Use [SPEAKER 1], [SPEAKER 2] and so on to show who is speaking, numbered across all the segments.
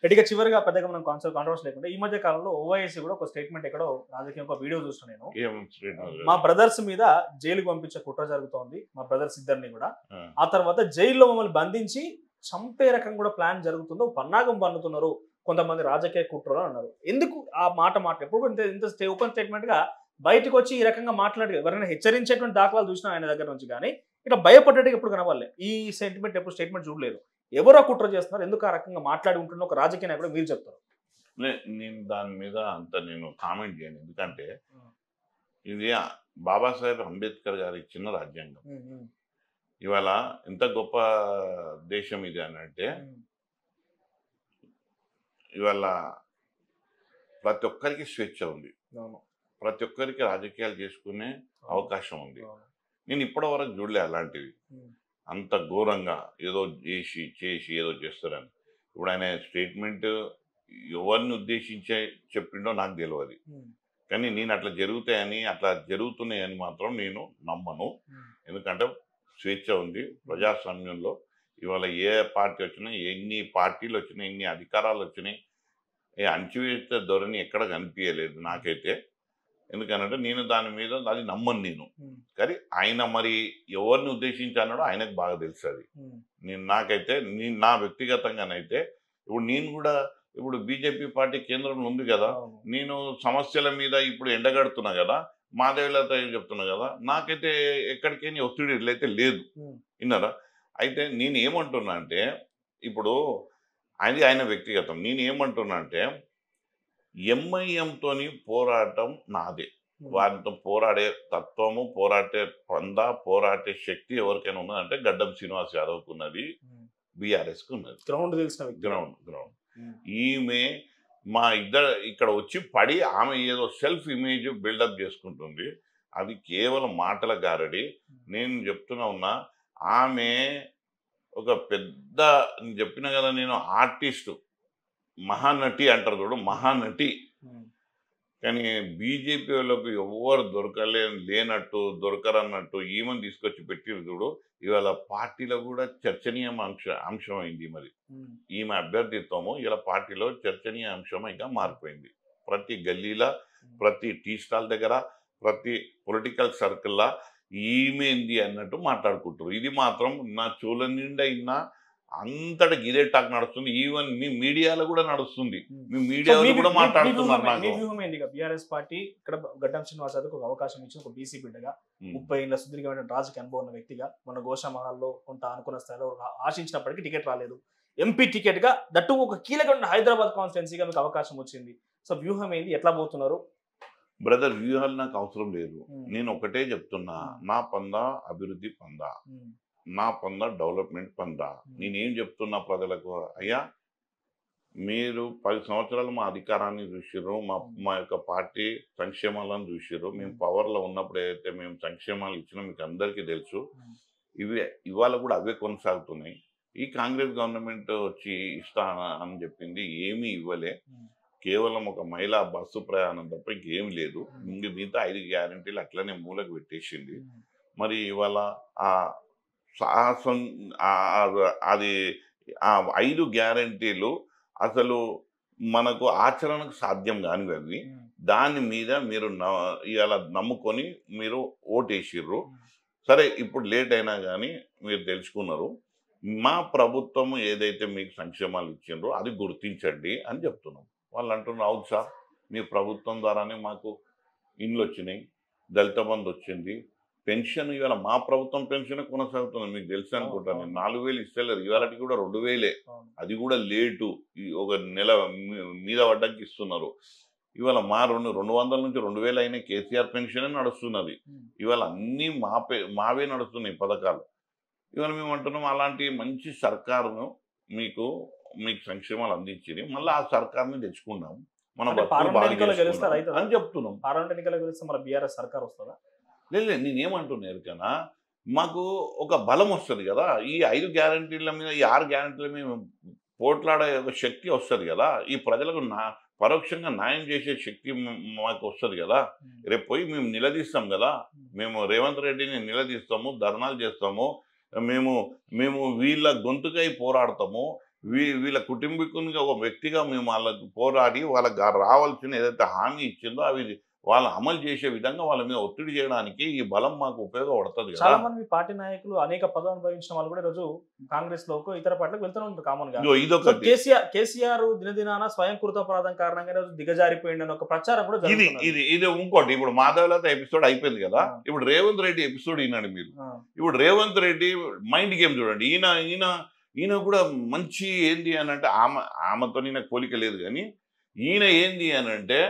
[SPEAKER 1] ఇక చివరిగా పెద్దగా మనం కాన్సర్ కాంట్రవర్స్ లేకుండా ఈ మధ్య కాలంలో ఓవైసీ కూడా ఒక స్టేట్మెంట్ ఎక్కడో రాజకీయం ఒక వీడియో చూస్తున్నాను నేను
[SPEAKER 2] ఏం శ్రీనివాస్
[SPEAKER 1] మా
[SPEAKER 2] గారు?
[SPEAKER 1] బ్రదర్స్ మీద జైలుకు పంపించే కుట్ర జరుగుతోంది మా బ్రదర్స్ ఇద్దరిని కూడా
[SPEAKER 2] ఆ.
[SPEAKER 1] ఆ తర్వాత జైల్లో మమ్మల్ని బంధించి చంపే రకం కూడా ప్లాన్ జరుగుతుందో పన్నాగం పన్నుతున్నారు కొంతమంది రాజకీయ కుట్రలు అన్నారు ఎందుకు ఆ మాట మాట ఎప్పుడు ఇంత ఇంత ఓపెన్ స్టేట్మెంట్ గా బయటకు వచ్చి ఈ రకంగా మాట్లాడి ఎవరైనా హెచ్చరించేటువంటి దాఖలాలు చూసినా ఆయన దగ్గర నుంచి కానీ ఇట్లా భయపడ్డట్టుగా ఎప్పుడు కనవాలి ఈ సెంటిమెంట్ ఎప్పుడు స్టేట్మెంట్ చూడలేదు ఎవరో కుట్ర చేస్తున్నారు ఎందుకు ఆ రకంగా మాట్లాడి ఉంటున్న ఒక రాజకీయ నాయకుడు మీరు చెప్తారు
[SPEAKER 2] నే- నేను దాని మీద అంత నేను కామెంట్ చేయను ఎందుకంటే ఇది బాబాసాహెబ్ అంబేద్కర్ గారు ఇచ్చిన రాజ్యాంగం ఇవాళ ఎంత గొప్ప దేశం ఇది అని అంటే ఇవాళ ప్రతి ఒక్కరికి స్వేచ్ఛ ఉంది
[SPEAKER 1] అవును.
[SPEAKER 2] ప్రతి ఒక్కరికి రాజకీయాలు చేసుకునే అవకాశం ఉంది
[SPEAKER 1] అవును.
[SPEAKER 2] నేను ఇప్పటి వరకు చూడలే అలాంటివి
[SPEAKER 1] ఉమ్.
[SPEAKER 2] అంత ఘోరంగా ఏదో చేసి చేసి ఏదో చేస్తారని ఇప్పుడు ఆయన స్టేట్మెంట్ ఎవరిని ఉద్దేశించే చెప్పిండో నాకు తెలియదు
[SPEAKER 1] ఉమ్.
[SPEAKER 2] కానీ నేను అట్లా జరుగుతాయని అట్లా జరుగుతున్నాయని మాత్రం నేను నమ్మను
[SPEAKER 1] ఉమ్.
[SPEAKER 2] ఎందుకంటే స్వేచ్ఛ ఉంది ప్రజాస్వామ్యంలో ఇవాళ ఏ పార్టీ వచ్చినా ఎన్ని పార్టీలు వచ్చినాయి ఎన్ని అధికారాలు వచ్చినాయి ఏ అణచివేత ధోరణి ఎక్కడ కనిపించలేదు నాకైతే ఎందుకనంటే నేను దాని మీద అది నమ్మను నేను
[SPEAKER 1] ఉమ్.
[SPEAKER 2] కానీ ఆయన మరి ఎవరిని ఉద్దేశించి అన్నాడో ఆయనకు బాగా తెలుసు అది
[SPEAKER 1] ఉమ్.
[SPEAKER 2] నేను నాకైతే నేను నా వ్యక్తిగతంగానైతే ఇప్పుడు నేను కూడా ఇప్పుడు బీజేపీ పార్టీ కేంద్రంలో ఉంది కదా
[SPEAKER 1] అవును.
[SPEAKER 2] నేను సమస్యల మీద ఇప్పుడు ఎండగడుతున్నా కదా మాధవిలత ఏం చెప్తున్నా కదా నాకైతే ఎక్కడికైనా ఒత్తిడి అయితే లేదు
[SPEAKER 1] ఉమ్.
[SPEAKER 2] విన్నారా అయితే నేను ఏమంటున్నా అంటే ఇప్పుడు అది ఆయన వ్యక్తిగతం నేను ఏమంటున్నా అంటే ఎంఐఎంతోని పోరాటం నాదే
[SPEAKER 1] ఉమ్.
[SPEAKER 2] వారితో పోరాడే తత్వము పోరాడే పంద పోరాడే శక్తి ఎవరికైనా ఉన్నదంటే గడ్డం శ్రీనివాస్ యాదవ్కు ఉన్నది
[SPEAKER 1] ఉమ్.
[SPEAKER 2] బీఆర్ఎస్కి ఉన్నది
[SPEAKER 1] గ్రౌండ్ తెలిసిన వ్యక్తి
[SPEAKER 2] గ్రౌండ్ గ్రౌండ్
[SPEAKER 1] ఉమ్.
[SPEAKER 2] ఈమె మా ఇద్దరు ఇక్కడ వచ్చి పడి ఆమె ఏదో సెల్ఫ్ ఇమేజ్ బిల్డప్ చేసుకుంటుంది అది కేవలం మాటల గారడి నేను చెప్తున్నా ఉన్నా ఆమె ఒక పెద్ద నేను చెప్పిన కదా నేను ఆర్టిస్టు మహానటి అంటారు చూడు మహానటి
[SPEAKER 1] ఉమ్.
[SPEAKER 2] కానీ బీజేపీ వాళ్ళకు ఎవరు దొరకలే లేనట్టు దొరకరన్నట్టు ఈమెను తీసుకొచ్చి పెట్టిరు చూడు ఇవాళ పార్టీలో కూడా చర్చనీయ అంశ అంశం అయింది మరి
[SPEAKER 1] ఉమ్.
[SPEAKER 2] ఈమె అభ్యర్థిత్వము ఇలా పార్టీలో చర్చనీయ అంశంగా మారిపోయింది ప్రతి గల్లీలో ప్రతి టీ స్టాల్ దగ్గర ప్రతి పొలిటికల్ సర్కిల్లో ఈమెంది అన్నట్టు మాట్లాడుకుంటారు ఇది మాత్రం నా చూల నిండా ఇన్నా అంతటా ఇదే టాక్ నడుస్తుంది ఈవెన్ మీ మీడియాలో కూడా నడుస్తుంది
[SPEAKER 1] ఉమ్.
[SPEAKER 2] మీ
[SPEAKER 1] సో
[SPEAKER 2] మీడియాలో
[SPEAKER 1] మీ-
[SPEAKER 2] కూడా
[SPEAKER 1] మీ-
[SPEAKER 2] మాట్లాడుతున్నారు
[SPEAKER 1] మీ వ్యూహం- మీ
[SPEAKER 2] నాకు
[SPEAKER 1] వ్యూహం ఏంటి బీఆర్ఎస్ పార్టీ ఇక్కడ గడ్డం శ్రీనివాస్ యాదవ్ ఒక అవకాశం ఇచ్చి ఒక బీసీ బిడ్డగా
[SPEAKER 2] ఉమ్.
[SPEAKER 1] ముప్పై ఏళ్ళ సుదీర్ఘమైన రాజకీయ అనుభవం ఉన్న వ్యక్తిగా మన గోషా మహల్లో కొంత అనుకున్న స్థాయిలో ఆ- ఆశించినప్పటికీ టికెట్ రాలేదు ఎంపీ టికెట్ గా దట్టు ఒక కీలకమైన హైదరాబాద్ కాన్స్టిట్యున్సీగా మీకు అవకాశం వచ్చింది సో వ్యూహం ఏంది ఎట్లా పోతున్నారు
[SPEAKER 2] బ్రదర్ వ్యూహాలు నాకు అవసరం లేదు
[SPEAKER 1] ఉమ్.
[SPEAKER 2] నేను ఒకటే చెప్తున్నా నా పంద అభివృద్ధి పంద
[SPEAKER 1] ఉమ్.
[SPEAKER 2] నా పంద డెవలప్మెంట్ పంద నేనేం చెప్తున్నా ప్రజలకు అయ్యా మీరు పది సంవత్సరాలు మా అధికారాన్ని చూసిర్రు మా మా యొక్క పార్టీ సంక్షేమాలను చూసిర్రు మేము పవర్లో ఉన్నప్పుడు ఏదైతే మేము సంక్షేమాలు ఇచ్చినా మీకు అందరికీ తెలుసు
[SPEAKER 1] ఉమ్.
[SPEAKER 2] ఇవి ఇవాళ కూడా అవే కొనసాగుతున్నాయి ఈ కాంగ్రెస్ గవర్నమెంట్ వచ్చి ఇస్తా అని చెప్పింది ఏమీ ఇవ్వలే
[SPEAKER 1] ఉమ్.
[SPEAKER 2] కేవలం ఒక మహిళా బస్సు ప్రయాణం తప్ప ఇంకేం లేదు ఇంక మిగతా ఐదు గ్యారంటీలు అట్లనే మూలకు పెట్టేసింది
[SPEAKER 1] ఉమ్.
[SPEAKER 2] మరి ఇవాళ ఆ సాహసం ఆ- ఆ- అది ఆ ఐదు గ్యారంటీలు అసలు మనకు ఆచరణకు సాధ్యం కానివి అవి
[SPEAKER 1] ఉమ్.
[SPEAKER 2] దాని మీద మీరు న- ఇవాళ నమ్ముకొని మీరు ఓటేసిర్రు
[SPEAKER 1] ఉమ్.
[SPEAKER 2] సరే ఇప్పుడు లేట్ అయినా కానీ మీరు తెలుసుకున్నారు మా ప్రభుత్వం ఏదైతే మీకు సంక్షేమాలు ఇచ్చిండ్రో అది గుర్తించండి అని చెప్తున్నాం వాళ్ళు అంటున్నారు అవును సార్ మీ ప్రభుత్వం ద్వారానే మాకు ఇండ్లు వచ్చినాయి దళిత బంధు వచ్చింది పెన్షన్ ఇవాళ మా ప్రభుత్వం పెన్షన్ కొనసాగుతుంది మీకు తెలుసు అనుకుంటాను నేను నాలుగు వేలు ఇస్తలేరు ఇవాళకి కూడా రెండు వేలే
[SPEAKER 1] అవును.
[SPEAKER 2] అది కూడా లేటు ఈ ఒక నెల మీ- మీద పడ్డానికి ఇస్తున్నారు ఇవాళ మా రెండు రెండు వందల నుంచి రెండు వేలు అయిన కేసీఆర్ పెన్షన్ నడుస్తున్నది
[SPEAKER 1] ఉమ్.
[SPEAKER 2] ఇవాళ అన్నీ మాపే మావే నడుస్తున్నాయి పథకాలు ఇవాళ మేము అంటున్నాం అలాంటి మంచి సర్కారును మీకు మీకు సంక్షేమాలు అందించింది మళ్ళీ ఆ సర్కార్ని తెచ్చుకున్నాం మన
[SPEAKER 1] అంటే
[SPEAKER 2] బతుకులు
[SPEAKER 1] పార్లమెంట్
[SPEAKER 2] బాగా
[SPEAKER 1] ఎన్నికల్లో గెలిస్తే
[SPEAKER 2] చేసుకున్నాం
[SPEAKER 1] రైతులా?
[SPEAKER 2] అని చెప్తున్నాం
[SPEAKER 1] పార్లమెంట్ ఎన్నికల గురించి మన బీఆర్ఎస్ సర్కార్ వస్తుందా
[SPEAKER 2] లేదు లేదు, నేనేమంటున్నా ఎరికనా మాకు ఒక బలం వస్తుంది కదా ఈ ఐదు గ్యారంటీల మీద ఈ ఆరు గ్యారంటీల మీద పోట్లాడే ఒక శక్తి వస్తుంది కదా ఈ ప్రజలకు నా పరోక్షంగా న్యాయం చేసే శక్తి మ- మాకు వస్తుంది కదా
[SPEAKER 1] ఉమ్.
[SPEAKER 2] రేపు పోయి మేము నిలదీస్తాం కదా మేము రేవంత్ రెడ్డిని నిలదీస్తాము ధర్నాలు చేస్తాము మేము మేము వీళ్ళ గొంతుకై పోరాడతాము వీ వీళ్ళ కుటుంబీకునిగా ఒక వ్యక్తిగా మేము వాళ్ళకు పోరాడి వాళ్ళకి గా- రావాల్సిన ఏదైతే హామీ ఇచ్చిందో అవి వాళ్ళు అమలు చేసే విధంగా వాళ్ళ మీద ఒత్తిడి చేయడానికి ఈ బలం మాకు ఉపయోగపడుతుంది
[SPEAKER 1] చాలా
[SPEAKER 2] కదా
[SPEAKER 1] మంది మీ పార్టీ నాయకులు అనేక పదవులు అనుభవించిన వాళ్ళు కూడా ఈరోజు కాంగ్రెస్ లోకి ఇతర పార్టీలకు వెళ్తూనే ఉంటారు కామన్ గా
[SPEAKER 2] ఇదిగో
[SPEAKER 1] సో
[SPEAKER 2] ఇదొకటి
[SPEAKER 1] కేసీఆర్ కేసీఆర్ దినదినాన స్వయం కృతాపరాధం కారణంగా ఈరోజు దిగజారిపోయింది అని ఒక ప్రచారం కూడా
[SPEAKER 2] ఇది
[SPEAKER 1] జరుగుతున్నది.
[SPEAKER 2] ఇది ఇది ఇంకోటి ఇప్పుడు మాధవలత ఎపిసోడ్ అయిపోయింది కదా
[SPEAKER 1] ఆ.
[SPEAKER 2] ఇప్పుడు రేవంత్ రెడ్డి ఎపిసోడ్ ఈనాడు మీరు
[SPEAKER 1] ఆ,
[SPEAKER 2] ఇప్పుడు రేవంత్ రెడ్డి మైండ్ గేమ్ చూడండి ఈయన ఈయన ఈయన కూడా మంచి ఏంది అని అంటే ఆమె ఆమెతో ఈయన పోలిక లేదు కానీ ఈయన ఏంది అని అంటే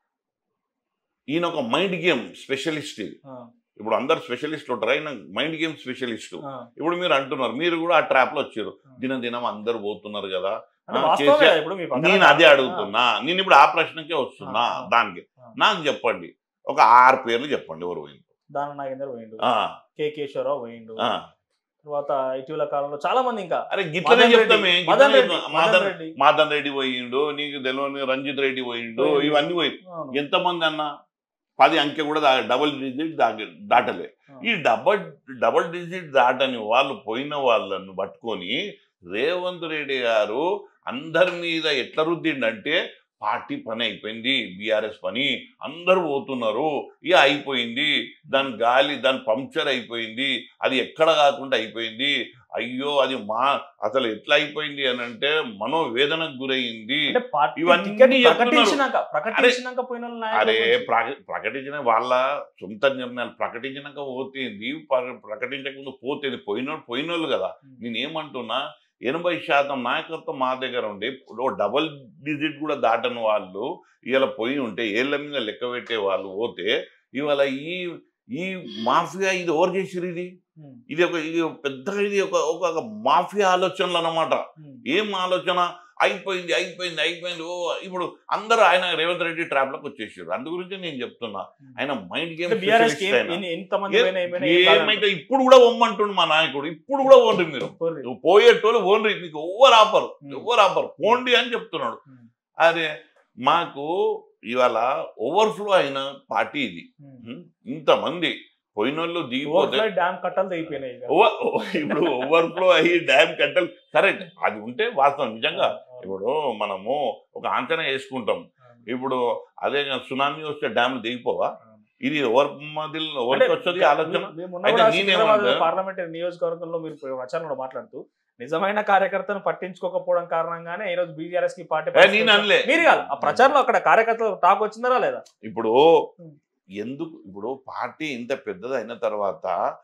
[SPEAKER 2] ఈయన ఒక మైండ్ గేమ్ స్పెషలిస్ట్ ఇది
[SPEAKER 1] ఆ,
[SPEAKER 2] ఇప్పుడు అందరు స్పెషలిస్ట్లు ఉంటారు ఆయన మైండ్ గేమ్ స్పెషలిస్ట్
[SPEAKER 1] ఆ.
[SPEAKER 2] ఇప్పుడు మీరు అంటున్నారు మీరు కూడా ఆ ట్రాప్ లో వచ్చారు
[SPEAKER 1] ఆ.
[SPEAKER 2] దినం దినం అందరు పోతున్నారు కదా
[SPEAKER 1] అంటే
[SPEAKER 2] ఆ,
[SPEAKER 1] వాస్తవమే
[SPEAKER 2] కేసీఆర్-
[SPEAKER 1] ఇప్పుడు మీ పక్కన
[SPEAKER 2] నేను అదే అడుగుతున్నా నేను ఇప్పుడు ఆ ప్రశ్నకే వస్తున్నా
[SPEAKER 1] ఆ, ఆ.
[SPEAKER 2] దానికి
[SPEAKER 1] ఆ.
[SPEAKER 2] నాకు చెప్పండి ఒక ఆరు పేర్లు చెప్పండి ఎవరు పోయింది
[SPEAKER 1] దాన నాగేందర్ పోయిండు
[SPEAKER 2] ఆ,
[SPEAKER 1] కె కేశవరావు పోయిండు
[SPEAKER 2] ఆ.
[SPEAKER 1] తర్వాత ఇటీవల కాలంలో చాలా మంది ఇంకా
[SPEAKER 2] అరే గిట్లనే
[SPEAKER 1] మదన్
[SPEAKER 2] చెప్తామే
[SPEAKER 1] రెడ్డి, మదన్
[SPEAKER 2] గిట్లనే
[SPEAKER 1] రెడ్డి,
[SPEAKER 2] చెప్తాం.
[SPEAKER 1] మదన్
[SPEAKER 2] మదన్
[SPEAKER 1] రెడ్డి
[SPEAKER 2] మాదన్ రెడ్డి పోయిండు నీకు తెలియని రంజిత్ రెడ్డి పోయిండు
[SPEAKER 1] పోయిండు.
[SPEAKER 2] ఇవన్నీ పోయి
[SPEAKER 1] అవును.
[SPEAKER 2] ఎంతమంది అన్న పది అంకె కూడా దా- డబుల్ డిజిట్ దా- దాటలే
[SPEAKER 1] అవును.
[SPEAKER 2] ఈ డబల్ డబుల్ డిజిట్ దాటని వాళ్ళు పోయిన వాళ్ళను పట్టుకొని రేవంత్ రెడ్డి గారు అందరి మీద ఎట్లా రుద్దిండంటే పార్టీ పని అయిపోయింది బీఆర్ఎస్ పని అందరూ పోతున్నారు ఇక అయిపోయింది దాని గాలి దాని పంక్చర్ అయిపోయింది అది ఎక్కడ కాకుండా అయిపోయింది అయ్యో అది మా అసలు ఎట్లా అయిపోయింది అని అంటే మనోవేదనకు గురయింది
[SPEAKER 1] అంటే పార్టీ
[SPEAKER 2] ఇవన్నీ
[SPEAKER 1] టికెట్
[SPEAKER 2] చెప్తున్నారు.
[SPEAKER 1] ప్రకటించినాక ప్రకటించినాక పోయిన వాళ్ళ నాయకుల
[SPEAKER 2] అరే
[SPEAKER 1] గురించి.
[SPEAKER 2] ప్ర- ప్రకటించిన వాళ్ళ సొంత నిర్ణయాలు ప్రకటించినాక పోతుంది ప్ర- ప్రకటించకముందు పోతుంది పోయినోళ్ళు పోయినోళ్ళు కదా నేనేమంటున్నా ఎనభై శాతం నాయకత్వం మా దగ్గర ఉండి ఓ డబల్ డిజిట్ కూడా దాటని వాళ్ళు ఇవాళ పోయి ఉంటే ఏళ్ళ మీద లెక్క పెట్టే వాళ్ళు పోతే ఇవాళ ఈ ఈ మాఫియా ఇది ఎవరు చేసిరు ఇది
[SPEAKER 1] ఉమ్,
[SPEAKER 2] ఇది ఒక ఇది ఒక పెద్దగా ఇది ఒక ఒక ఒక మాఫియా ఆలోచనలు అన్నమాట
[SPEAKER 1] ఉమ్.
[SPEAKER 2] ఏం ఆలోచన అయిపోయింది అయిపోయింది అయిపోయింది ఓ ఇప్పుడు అందరూ ఆయన రేవంత్ రెడ్డి ట్రాప్ లోకి వచ్చేసారు అందు గురించి నేను చెప్తున్నా ఆయన మైండ్ గేమ్
[SPEAKER 1] అంటే బీఆర్ఎస్ కి ఎన్ని- ఎంతమంది
[SPEAKER 2] ఏ-
[SPEAKER 1] పోయినా ఏమైనా ఏం కాదంటారు.
[SPEAKER 2] ఏమైతే ఇప్పుడు కూడా ఒమ్మంటుండు మా నాయకుడు ఇప్పుడు కూడా ఓన్రి మీరు
[SPEAKER 1] పోర్రి.
[SPEAKER 2] నువ్వు పోయేటోళ్ళు ఓన్రి నీకు ఎవ్వరు ఆపరు
[SPEAKER 1] ఉమ్.
[SPEAKER 2] ఎవ్వరు ఆపరు పోండి అని చెప్తున్నాడు
[SPEAKER 1] ఉమ్,
[SPEAKER 2] అదే మాకు ఇవాళ ఓవర్ఫ్లో అయిన పార్టీ ఇది
[SPEAKER 1] ఉమ్.
[SPEAKER 2] ఉమ్, ఇంతమంది పోయినోళ్ళు దిగిపోతే
[SPEAKER 1] ఓవర్ఫ్లో డ్యామ్ కట్టలు తెగిపోయినాయి ఇక.
[SPEAKER 2] ఓవర్ ఇప్పుడు ఓవర్ఫ్లో అయ్యి డ్యామ్ కట్టలు కరెక్ట్ అది ఉంటే వాస్తవం నిజంగా ఇప్పుడు మనము ఒక అంచనా వేసుకుంటాం ఇప్పుడు అదే సునామీ వస్తే డ్యామ్ దిగిపోవా ఇది ఎవరి మధ్య ఎవరికి వస్తుంది ఆలోచన అయితే నేనేమంటా-
[SPEAKER 1] పార్లమెంటరీ నియోజకవర్గంలో మీరు ప్రచారంలో మాట్లాడుతూ నిజమైన కార్యకర్తను పట్టించుకోకపోవడం కారణంగానే ఈ రోజు బీఆర్ఎస్ కి పార్టీ
[SPEAKER 2] ఏ, నేను అనలే.
[SPEAKER 1] మీరు కాదు ఆ ప్రచారంలో అక్కడ కార్యకర్తలు టాక్ వచ్చిందా లేదా
[SPEAKER 2] ఇప్పుడు
[SPEAKER 1] ఉం.
[SPEAKER 2] ఎందుకు ఇప్పుడు పార్టీ ఇంత పెద్దది అయిన తర్వాత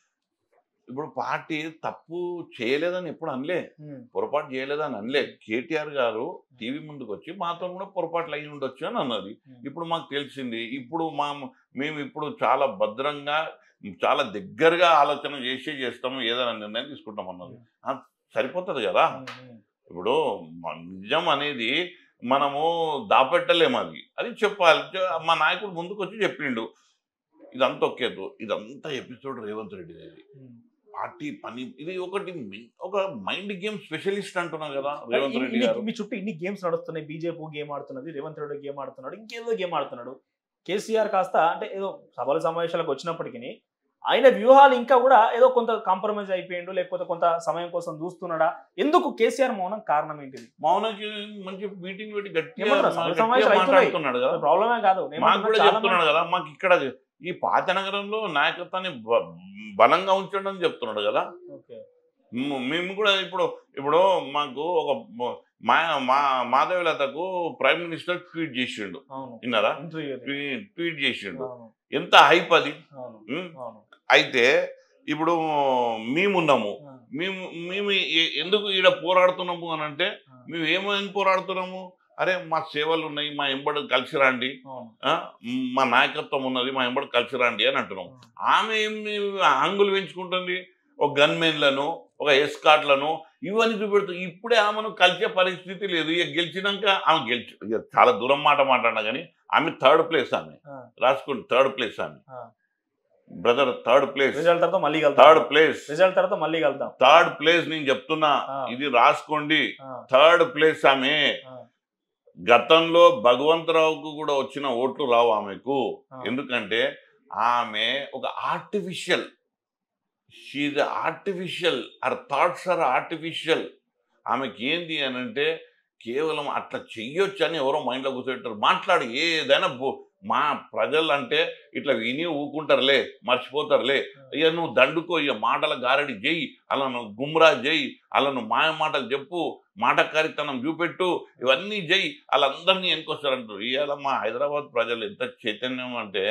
[SPEAKER 2] ఇప్పుడు పార్టీ తప్పు చేయలేదని ఎప్పుడు అనలే పొరపాటు చేయలేదని అనలే కేటీఆర్ గారు టీవీ ముందుకు వచ్చి మాతో కూడా పొరపాట్లు అయి ఉండొచ్చు అని అన్నది ఇప్పుడు మాకు తెలిసింది ఇప్పుడు మా మేము ఇప్పుడు చాలా భద్రంగా చాలా దగ్గరగా ఆలోచన చేసి చేస్తాము ఏదైనా నిర్ణయం తీసుకుంటాం అన్నది ఆ, సరిపోతుంది కదా ఇప్పుడు మ- నిజం అనేది మనము దాపెట్టలేము అది అది చెప్పాలి చె- మా నాయకుడు ముందుకు వచ్చి చెప్పిండు ఇదంతా ఒకేదు ఇదంతా ఎపిసోడ్ రేవంత్ రెడ్డి ఇది పార్టీ పని ఇది ఒకటి మి- ఒక మైండ్ గేమ్ స్పెషలిస్ట్ అంటున్నాం కదా రేవంత్ రెడ్డి
[SPEAKER 1] ఇన్ని-
[SPEAKER 2] గారు
[SPEAKER 1] మీ చుట్టూ ఇన్ని గేమ్స్ నడుస్తున్నాయి బీజేపీ గేమ్ ఆడుతున్నది రేవంత్ రెడ్డి గేమ్ ఆడుతున్నాడు ఇంకేదో గేమ్ ఆడుతున్నాడు కేసీఆర్ కాస్త అంటే ఏదో సభల సమావేశాలకు వచ్చినప్పటికీ ఆయన వ్యూహాలు ఇంకా కూడా ఏదో కొంత కాంప్రమైజ్ అయిపోయిండు లేకపోతే కొంత సమయం కోసం చూస్తున్నాడా ఎందుకు కేసీఆర్ మౌనం కారణం ఏంటిది
[SPEAKER 2] మౌనకి మంచి మీటింగ్ పెట్టి గట్టిగా
[SPEAKER 1] ఏమన్నారు? సభ
[SPEAKER 2] గట్టిగా
[SPEAKER 1] సమావేశాలు అవుతున్నాయి.
[SPEAKER 2] మాట్లాడుతున్నాడు కదా
[SPEAKER 1] ప్రాబ్లమే కాదు నేను
[SPEAKER 2] మాకు కూడా
[SPEAKER 1] ఏమంటున్నా, చాలా
[SPEAKER 2] చెప్తున్నాడు కదా మాకు ఇక్కడ ఈ పాత నగరంలో నాయకత్వాన్ని బ- బలంగా ఉంచడం అని చెప్తున్నాడు కదా
[SPEAKER 1] మంది- ఓకే.
[SPEAKER 2] మ్- మేము కూడా ఇప్పుడు ఇప్పుడు మాకు ఒక మ- మా మా మాధవలతకు ప్రైమ్ మినిస్టర్ ట్వీట్ చేసిండు
[SPEAKER 1] అవును
[SPEAKER 2] విన్నారా
[SPEAKER 1] ఇంటర్వ్యూ అది.
[SPEAKER 2] ట్వీ- ట్వీట్ చేసిండు
[SPEAKER 1] అవును
[SPEAKER 2] ఎంత హైప్ అది
[SPEAKER 1] అవును
[SPEAKER 2] ఉమ్,
[SPEAKER 1] అవును
[SPEAKER 2] అయితే ఇప్పుడు మేమున్నాము
[SPEAKER 1] ఆ,
[SPEAKER 2] మేము మేము ఎ- ఎందుకు ఈడ పోరాడుతున్నాము అని అంటే
[SPEAKER 1] ఆ,
[SPEAKER 2] మేము ఏమని పోరాడుతున్నాము అరే మా సేవలు ఉన్నాయి మా ఎంబడి కలిసి రండి
[SPEAKER 1] అవును
[SPEAKER 2] ఆ, మా నాయకత్వం ఉన్నది మా ఎంబడి కలిసి రండి అని అంటున్నాం ఆమె ఏమి హంగులు పెంచుకుంటుంది ఒక గన్మెన్లను ఒక ఎస్కాట్లను ఇవన్నీ చూపెడుతుంది ఇప్పుడే ఆమెను కలిసే పరిస్థితి లేదు ఇక గెలిచినాక ఆమె గెలిచి ఇక చాలా దూరం మాట మాట్లాడినా కానీ ఆమె థర్డ్ ప్లేస్ ఆమె
[SPEAKER 1] ఆ.
[SPEAKER 2] రాసుకోండి థర్డ్ ప్లేస్ ఆమె
[SPEAKER 1] ఆ.
[SPEAKER 2] బ్రదర్ థర్డ్ ప్లేస్
[SPEAKER 1] రిజల్ట్ తర్వాత మళ్ళీ
[SPEAKER 2] థర్డ్
[SPEAKER 1] కలుద్దాం
[SPEAKER 2] ప్లేస్
[SPEAKER 1] రిజల్ట్ తర్వాత మళ్ళీ కలుద్దాం
[SPEAKER 2] థర్డ్ ప్లేస్ నేను చెప్తున్నా
[SPEAKER 1] ఆ.
[SPEAKER 2] ఇది రాసుకోండి
[SPEAKER 1] ఆ,
[SPEAKER 2] థర్డ్ ప్లేస్ ఆమె
[SPEAKER 1] ఆ,
[SPEAKER 2] గతంలో భగవంతరావుకు కూడా వచ్చిన ఓట్లు రావు ఆమెకు
[SPEAKER 1] ఆ.
[SPEAKER 2] ఎందుకంటే ఆమె ఒక artificial she's artificial are thoughts are artificial ఆమెకి ఏంది అని అంటే కేవలం అట్లా చెయ్యొచ్చు అని ఎవరో మైండ్లో కూర్చోబెట్టారు మాట్లాడు ఏదైనా బో- మా ప్రజలు అంటే ఇట్లా విని ఊకుంటారులే మర్చిపోతారులే ఇక నువ్వు దండుకో ఇక మాటల గారడి చేయి అలా నువ్వు గుమ్రా చేయి అలా నువ్వు మాయ మాటలు చెప్పు మాటకారితనం చూపెట్టు ఇవన్నీ చేయి వాళ్ళందరినీ వెనుకొస్తారంటారు ఇవాళ మా హైదరాబాద్ ప్రజలు ఎంత చైతన్యం అంటే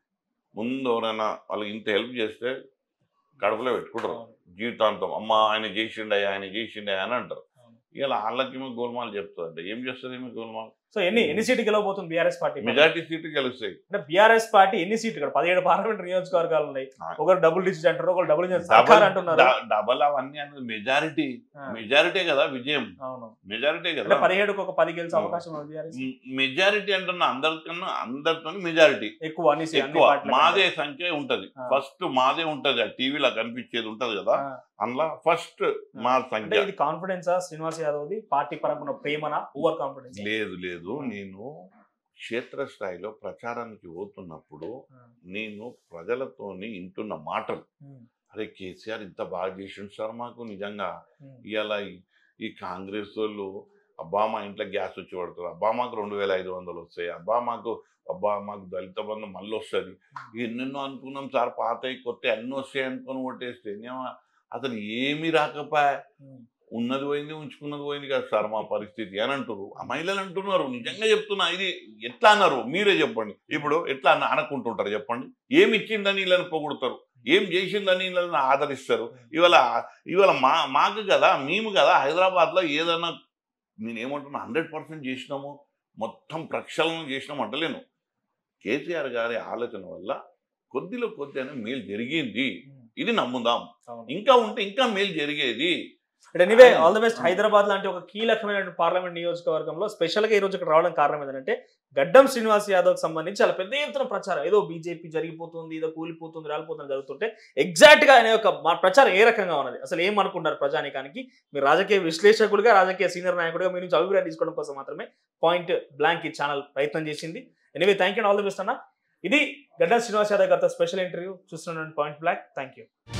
[SPEAKER 2] ముందు ఎవరైనా వాళ్ళకి ఇంత హెల్ప్ చేస్తే కడుపులో పెట్టుకుంటారు జీవితాంతం అమ్మ ఆయన చేసిండయ్యా ఆయన చేసిండయ్యా అని అంటారు ఇలా వాళ్ళకి గోల్మాల్ చెప్తుందంటే ఏం చేస్తుంది ఏమి గోల్మాల్
[SPEAKER 1] సో ఎన్ని ఎన్ని సీట్లు గెలవబోతుంది బీఆర్ఎస్ పార్టీ
[SPEAKER 2] మెజార్టీ సీట్లు గెలుస్తాయి
[SPEAKER 1] అంటే బీఆర్ఎస్ పార్టీ ఎన్ని సీట్లు ఇక్కడ పదిహేడు పార్లమెంట్ నియోజకవర్గాలు ఉన్నాయి
[SPEAKER 2] ఆ.
[SPEAKER 1] ఒకరు డబుల్ డిజిట్ అంటారు ఒకరు డబుల్ డిజిట్
[SPEAKER 2] డబల్
[SPEAKER 1] సర్కార్ అంటున్నారు
[SPEAKER 2] డ- డబల్ అవన్నీ అనేది మెజారిటీ
[SPEAKER 1] ఆ,
[SPEAKER 2] మెజారిటీ కదా విజయం
[SPEAKER 1] అవును
[SPEAKER 2] మెజారిటీ
[SPEAKER 1] అంటే
[SPEAKER 2] కదా
[SPEAKER 1] పదిహేడుకి ఒక పది గెలిచే అవకాశం ఉంది బీఆర్ఎస్
[SPEAKER 2] మెజారిటీ అంటున్న అందరికన్నా అందరితో మెజారిటీ
[SPEAKER 1] ఎక్కువ అన్ని సీ- అన్ని
[SPEAKER 2] ఎక్కువ
[SPEAKER 1] పార్టీల
[SPEAKER 2] మాదే
[SPEAKER 1] కంటే.
[SPEAKER 2] సంఖ్య ఉంటది
[SPEAKER 1] ఆ.
[SPEAKER 2] ఫస్ట్ మాదే ఉంటది ఆ టీవీలో కనిపించేది ఉంటది కదా
[SPEAKER 1] ఆ,
[SPEAKER 2] అందులో ఫస్ట్ మా
[SPEAKER 1] అంటే
[SPEAKER 2] సంఖ్య
[SPEAKER 1] ఇది కాన్ఫిడెన్సా శ్రీనివాస్ యాదవ్ది పార్టీ పరంగా ప్రేమనా ఓవర్ కాన్ఫిడెన్స్
[SPEAKER 2] లేదు లేదు నేను క్షేత్రస్థాయిలో ప్రచారానికి పోతున్నప్పుడు నేను ప్రజలతోని ఇంటున్న మాటలు అరే కేసీఆర్ ఇంత బాగా చేసిండు సార్ మాకు నిజంగా ఇవాళ ఈ- ఈ కాంగ్రెస్ వాళ్ళు అబ్బా మా ఇంట్లో గ్యాస్ వచ్చి పడుతుంది అబ్బా మాకు రెండు వేల ఐదు వందలు వస్తాయి అబ్బా మాకు అబ్బా మాకు దళిత బంధు మళ్ళీ వస్తుంది ఎన్నెన్నో అనుకున్నాం సార్ పాతవి కొత్త అన్నీ వస్తాయి అనుకొని కొట్టేస్తే ఏమో అసలు ఏమీ రాకపోయా ఉన్నది పోయింది ఉంచుకున్నది పోయింది కదా సార్ మా పరిస్థితి అని అంటారు ఆ మహిళలు అంటున్నారు నిజంగా చెప్తున్నా ఇది ఎట్లా అన్నారు మీరే చెప్పండి ఇప్పుడు ఎట్లా అన్న అనుకుంటుంటారు చెప్పండి ఏమి ఇచ్చిందని వీళ్ళని పొగుడుతారు ఏం చేసిందని వీళ్ళని ఆదరిస్తారు ఇవాళ ఇవాళ మా మాకు కదా మేము కదా హైదరాబాద్లో ఏదైనా నేను ఏమంటున్నా హండ్రెడ్ పర్సెంట్ చేసినాము మొత్తం ప్రక్షాళన చేసినాం అంటలేను కేసీఆర్ గారి ఆలోచన వల్ల కొద్దిలో కొద్ది అని మేలు జరిగింది ఇది నమ్ముదాం ఇంకా ఉంటే ఇంకా మేలు జరిగేది
[SPEAKER 1] ఎనీవే
[SPEAKER 2] ఆయన-
[SPEAKER 1] ఆల్ ద బెస్ట్ హైదరాబాద్ లాంటి ఒక కీలకమైన పార్లమెంట్ నియోజకవర్గంలో స్పెషల్ గా ఈ రోజు ఇక్కడ రావడం కారణం ఏంటంటే గడ్డం శ్రీనివాస్ యాదవ్ కి సంబంధించి చాలా పెద్ద ఎత్తున ప్రచారం ఏదో బీజేపీ జరిగిపోతుంది ఏదో కూలిపోతుంది రాలిపోతుంది జరుగుతుంటే ఎగ్జాక్ట్ గా ఆయన యొక్క మా ప్రచారం ఏ రకంగా ఉన్నది అసలు ఏం అనుకుంటారు ప్రజానికానికి మీరు రాజకీయ విశ్లేషకుడిగా రాజకీయ సీనియర్ నాయకుడిగా మీ నుంచి అభిప్రాయం తీసుకోవడం కోసం మాత్రమే పాయింట్ బ్లాంక్ ఈ ఛానల్ ప్రయత్నం చేసింది anyway thank you all the best అన్న ఇది గడ్డం శ్రీనివాస్ యాదవ్ గారితో స్పెషల్ ఇంటర్వ్యూ చూస్తున్నాను పాయింట్ బ్లాక్ థ్యాంక్ యూ